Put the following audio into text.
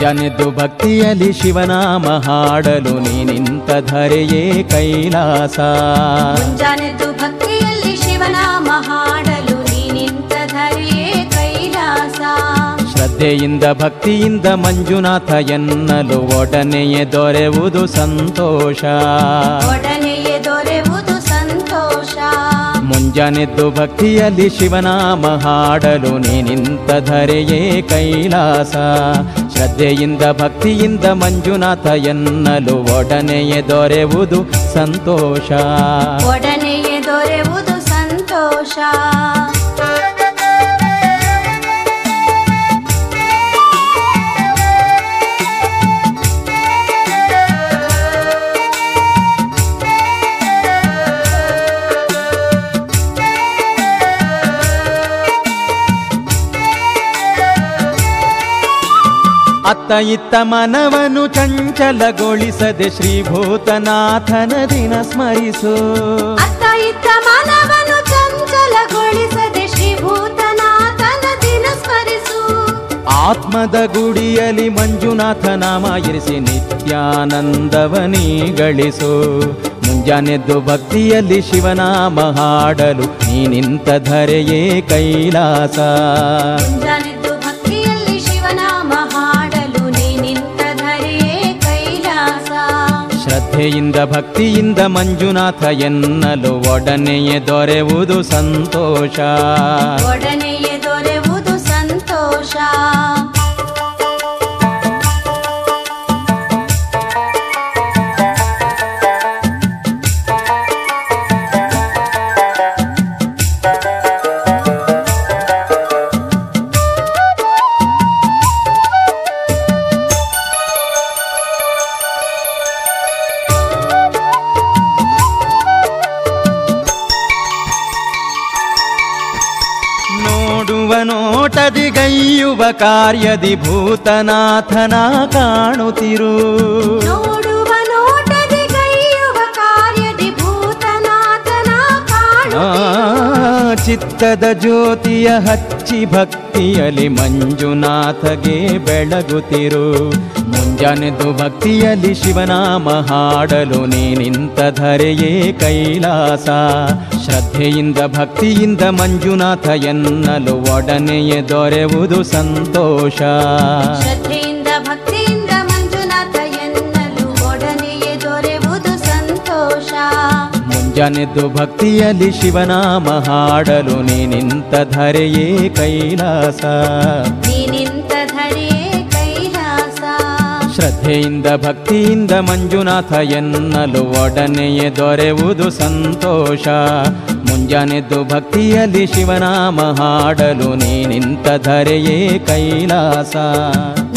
ಮುಂಜಾನೆದ್ದು ಭಕ್ತಿಯಲ್ಲಿ ಶಿವನಾಮ ಹಾಡಲು ನೀ ನಿಂತ ಧರೆಯೇ ಕೈಲಾಸ ಮುಂಜಾನೆದ್ದು ಭಕ್ತಿಯಲ್ಲಿ ಶಿವನಾಮ ಹಾಡಲು ನೀ ನಿಂತ ಧರೆಯೇ ಕೈಲಾಸ ಶ್ರದ್ಧೆಯಿಂದ ಭಕ್ತಿಯಿಂದ ಮಂಜುನಾಥ ಎನ್ನಲು ಒಡನೆಯೇ ದೊರೆಯುವುದು ಸಂತೋಷ ಒಡನೆಯೇ ದೊರೆಯುವುದು ಸಂತೋಷ ಮುಂಜಾನೆದ್ದು ಭಕ್ತಿಯಲ್ಲಿ ಶಿವನಾಮ ಹಾಡಲು ನೀ ನಿಂತ ಧರೆಯೇ ಕೈಲಾಸ ಶ್ರದ್ಧೆಯಿಂದ ಭಕ್ತಿಯಿಂದ ಮಂಜುನಾಥ ಎನ್ನಲು ಒಡನೆಯೇ ದೊರೆಯುವುದು ಸಂತೋಷ ಒಡನೆಯೇ ದೊರೆಯುವುದು ಸಂತೋಷ ಅತ್ತ ಇತ್ತ ಮನವನ್ನು ಚಂಚಲಗೊಳಿಸದೆ ಶ್ರೀಭೂತನಾಥನ ದಿನ ಸ್ಮರಿಸು ಅತ್ತ ಇತ್ತ ಮನವನ್ನು ಚಂಚಲಗೊಳಿಸದೆ ಶ್ರೀಭೂತನಾಥನ ದಿನ ಸ್ಮರಿಸು ಆತ್ಮದ ಗುಡಿಯಲ್ಲಿ ಮಂಜುನಾಥ ನಾಮ ಇರಿಸಿ ನಿತ್ಯಾನಂದವನೀ ಗಳಿಸು ಮುಂಜಾನೆದ್ದು ಭಕ್ತಿಯಲ್ಲಿ ಶಿವನಾಮ ಹಾಡಲು ನೀ ನಿಂತ ಧರೆಯೇ ಕೈಲಾಸ ಮುಂಜಾನೆದ್ದು ಭಕ್ತಿಯಲ್ಲಿ ಶಿವನಾಮ ಹಾಡಲು ನೀ ನಿಂತ ಧರೆಯೇ ಕೈಲಾಸ ಶ್ರದ್ಧೆಯಿಂದ ಭಕ್ತಿಯಿಂದ ಮಂಜುನಾಥ ಎನ್ನಲು ಒಡನೆಯೇ ದೊರೆಯುವುದು ಸಂತೋಷ ಒಡನೆಯೇ ದೊರೆಯುವುದು ಸಂತೋಷ ನೋಡುವ ನೋಟದಿ ಗೈಯುವ ಕಾರ್ಯದಿ ಭೂತನಾಥನ ಕಾಣುತ್ತಿರು ನೋಡುವ ನೋಟದಿ ಗೈಯುವ ಕಾರ್ಯದಿ ಭೂತನಾಥನ ಕಾಣು ಆ, ಚಿತ್ತದ ಜ್ಯೋತಿಯ ಹಚ್ಚಿ ಭಕ್ತಿಯಲ್ಲಿ ಮಂಜುನಾಥಗೆ ಬೆಳಗುತ್ತಿರು ಮುಂಜಾನೆದ್ದು ಭಕ್ತಿಯಲ್ಲಿ ಶಿವನಾಮ ಹಾಡಲು ನೀ ನಿಂತ ಧರೆಯೇ ಕೈಲಾಸ ಶ್ರದ್ಧೆಯಿಂದ ಭಕ್ತಿಯಿಂದ ಮಂಜುನಾಥ ಎನ್ನಲು ಒಡನೆಯೇ ದೊರೆಯುವುದು ಸಂತೋಷ ಶ್ರದ್ಧೆಯಿಂದ ಭಕ್ತಿಯಿಂದ ಮಂಜುನಾಥ ಎನ್ನಲು ಒಡನೆಯೇ ದೊರೆಯುವುದು ಸಂತೋಷ ಮುಂಜಾನೆದ್ದು ಭಕ್ತಿಯಲ್ಲಿ ಶಿವನಾಮ ಹಾಡಲು ನೀ ನಿಂತ ಧರೆಯೇ ಕೈಲಾಸ ನೀ ನಿಂತ ಧರೆಯೇ ಕೈಲಾಸ ಶ್ರದ್ಧೆಯಿಂದ ಭಕ್ತಿಯಿಂದ ಮಂಜುನಾಥ ಎನ್ನಲು ಒಡನೆಯೇ ದೊರೆಯುವುದು ಸಂತೋಷ ಮುಂಜಾನೆದ್ದು ಭಕ್ತಿಯಲ್ಲಿ ಶಿವನಾಮ ಹಾಡಲು ನೀ ನಿಂತ ಧರೆಯೇ ಕೈಲಾಸ